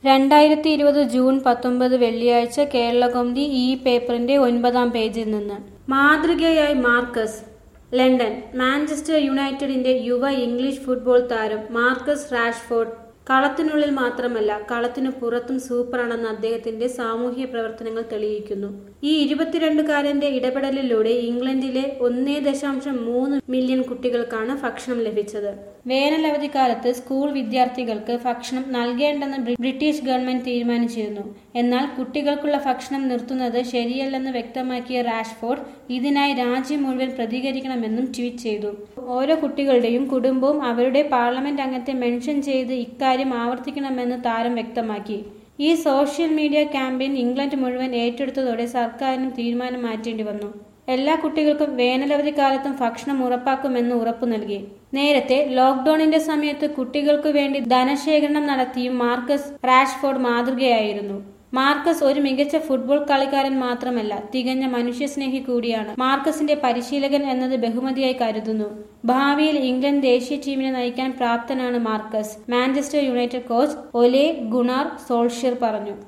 രണ്ടായിരത്തി ഇരുപത് ജൂൺ പത്തൊമ്പത് വെള്ളിയാഴ്ച കേരളകൗമുദി ഈ പേപ്പറിന്റെ ഒൻപതാം പേജിൽ നിന്ന് മാതൃകയായി മാർക്കസ് ലണ്ടൻ മാഞ്ചസ്റ്റർ യുണൈറ്റഡിന്റെ യുവ ഇംഗ്ലീഷ് ഫുട്ബോൾ താരം മാർക്കസ് റാഷ്ഫോർഡ് കളത്തിനുള്ളിൽ മാത്രമല്ല കളത്തിനു പുറത്തും സൂപ്പറാണെന്ന് അദ്ദേഹത്തിന്റെ സാമൂഹ്യ പ്രവർത്തനങ്ങൾ തെളിയിക്കുന്നു ഈ ഇരുപത്തിരണ്ടുകാരന്റെ ഇടപെടലിലൂടെ ഇംഗ്ലണ്ടിലെ ഒന്നേ ദശാംശം മൂന്ന് മില്യൺ കുട്ടികൾക്കാണ് ഭക്ഷണം ലഭിച്ചത് വേനൽ അവധിക്കാലത്ത് സ്കൂൾ വിദ്യാർത്ഥികൾക്ക് ഭക്ഷണം നൽകേണ്ടെന്ന് ബ്രി- ബ്രിട്ടീഷ് ഗവൺമെന്റ് തീരുമാനിച്ചിരുന്നു എന്നാൽ കുട്ടികൾക്കുള്ള ഭക്ഷണം നിർത്തുന്നത് ശരിയല്ലെന്ന് വ്യക്തമാക്കിയ റാഷ്ഫോർഡ് ഇതിനായി രാജ്യം മുഴുവൻ പ്രതികരിക്കണമെന്നും ട്വീറ്റ് ചെയ്തു ഓരോ കുട്ടികളുടെയും കുടുംബവും അവരുടെ പാർലമെന്റ് അംഗത്തെ മെൻഷൻ ചെയ്ത് ഇക്കാര്യം ആവർത്തിക്കണമെന്ന് താരം വ്യക്തമാക്കി ഈ സോഷ്യൽ മീഡിയ ക്യാമ്പയിൻ ഇംഗ്ലണ്ട് മുഴുവൻ ഏറ്റെടുത്തതോടെ സർക്കാരിനും തീരുമാനം മാറ്റേണ്ടി വന്നു എല്ലാ കുട്ടികൾക്കും വേനലവധി കാലത്തും ഭക്ഷണം ഉറപ്പാക്കുമെന്ന് ഉറപ്പു നൽകി നേരത്തെ ലോക്ഡൌണിന്റെ സമയത്ത് കുട്ടികൾക്കു വേണ്ടി ധനശേഖരണം നടത്തിയും മാർക്കസ് റാഷ്ഫോർഡ് മാതൃകയായിരുന്നു മാർക്കസ് ഒരു മികച്ച ഫുട്ബോൾ കളിക്കാരൻ മാത്രമല്ല തികഞ്ഞ മനുഷ്യസ്നേഹി കൂടിയാണ് മാർക്കസിന്റെ പരിശീലകൻ എന്നത് ബഹുമതിയായി കരുതുന്നു ഭാവിയിൽ ഇംഗ്ലണ്ട് ദേശീയ ടീമിനെ നയിക്കാൻ പ്രാപ്തനാണ് Marcus Manchester United coach Ole Gunnar Solskjaer പറഞ്ഞു